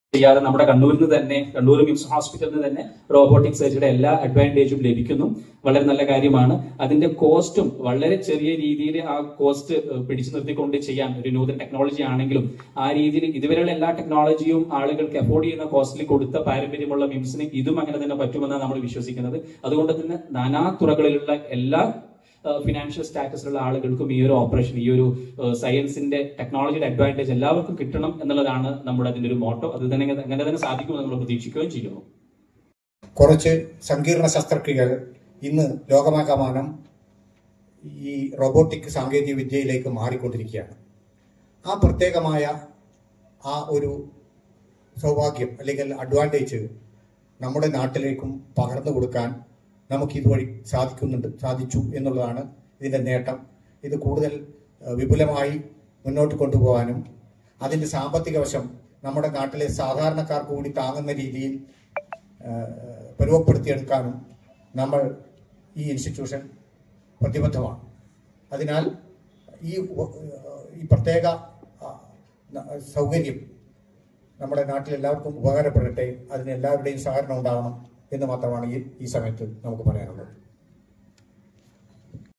ചെയ്യാതെ നമ്മുടെ കണ്ണൂരിൽ നിന്ന് തന്നെ കണ്ണൂർ മിംസ് ഹോസ്പിറ്റലിൽ നിന്ന് തന്നെ റോബോട്ടിക് സർജറിയുടെ എല്ലാ അഡ്വാൻറ്റേജും ലഭിക്കുന്നു വളരെ നല്ല കാര്യമാണ് അതിന്റെ കോസ്റ്റും വളരെ ചെറിയ രീതിയിൽ ആ കോസ്റ്റ് പിടിച്ചു നിർത്തിക്കൊണ്ട് ചെയ്യാൻ ഒരു നൂതന ടെക്നോളജി ആണെങ്കിലും ആ രീതിയിൽ ഇതുവരെയുള്ള എല്ലാ ടെക്നോളജിയും ആളുകൾക്ക് അഫോർഡ് ചെയ്യുന്ന കോസ്റ്റിൽ കൊടുത്ത പാരമ്പര്യമുള്ള മിംസിന് ഇതും അങ്ങനെ തന്നെ പറ്റുമെന്നാണ് നമ്മൾ വിശ്വസിക്കുന്നത് അതുകൊണ്ട് തന്നെ നാനാ തുറകളിലുള്ള എല്ലാ ഫിനാൻഷ്യൽ സ്റ്റാറ്റസിലുള്ള ആളുകൾക്കും ഈ ഒരു ഓപ്പറേഷൻ ഈ ഒരു സയൻസിന്റെ ടെക്നോളജിയുടെ അഡ്വാൻറ്റേജ് എല്ലാവർക്കും കിട്ടണം എന്നുള്ളതാണ് നമ്മുടെ അതിന്റെ ഒരു മോട്ടോ അത് തന്നെ അങ്ങനെ തന്നെ സാധിക്കുമെന്ന് നമ്മൾ പ്രതീക്ഷിക്കുകയും ചെയ്യുന്നു കുറച്ച് സങ്കീർണ ശസ്ത്രക്രിയകൾ ഇന്ന് ലോകമാകമാനം ഈ റോബോട്ടിക് സാങ്കേതിക വിദ്യയിലേക്ക് മാറിക്കൊണ്ടിരിക്കുകയാണ് ആ പ്രത്യേകമായ ആ ഒരു സൗഭാഗ്യം അല്ലെങ്കിൽ അഡ്വാൻറ്റേജ് നമ്മുടെ നാട്ടിലേക്കും പകർന്നു കൊടുക്കാൻ നമുക്ക് ഇതുവഴി സാധിക്കുന്നുണ്ട് സാധിച്ചു എന്നുള്ളതാണ് ഇതിൻ്റെ നേട്ടം ഇത് കൂടുതൽ ഏഹ്, വിപുലമായി മുന്നോട്ട് കൊണ്ടുപോകാനും അതിൻ്റെ സാമ്പത്തിക വശം നമ്മുടെ നാട്ടിലെ സാധാരണക്കാർക്ക് കൂടി താങ്ങുന്ന രീതിയിൽ ഏഹ്, പരുവപ്പെടുത്തിയെടുക്കാനും നമ്മൾ ഈ ഇൻസ്റ്റിറ്റ്യൂഷൻ പ്രതിബദ്ധമാണ് അതിനാൽ ഈ ഉപ- ഈ പ്രത്യേക ആ, ന- സൗകര്യം നമ്മുടെ നാട്ടിൽ എല്ലാവർക്കും ഉപകാരപ്പെടട്ടെ അതിന് എല്ലാവരുടെയും സഹകരണം ഉണ്ടാവണം എന്ന് മാത്രമാണ് ഈ ഈ സമയത്ത് നമുക്ക് പറയാനുള്ളത്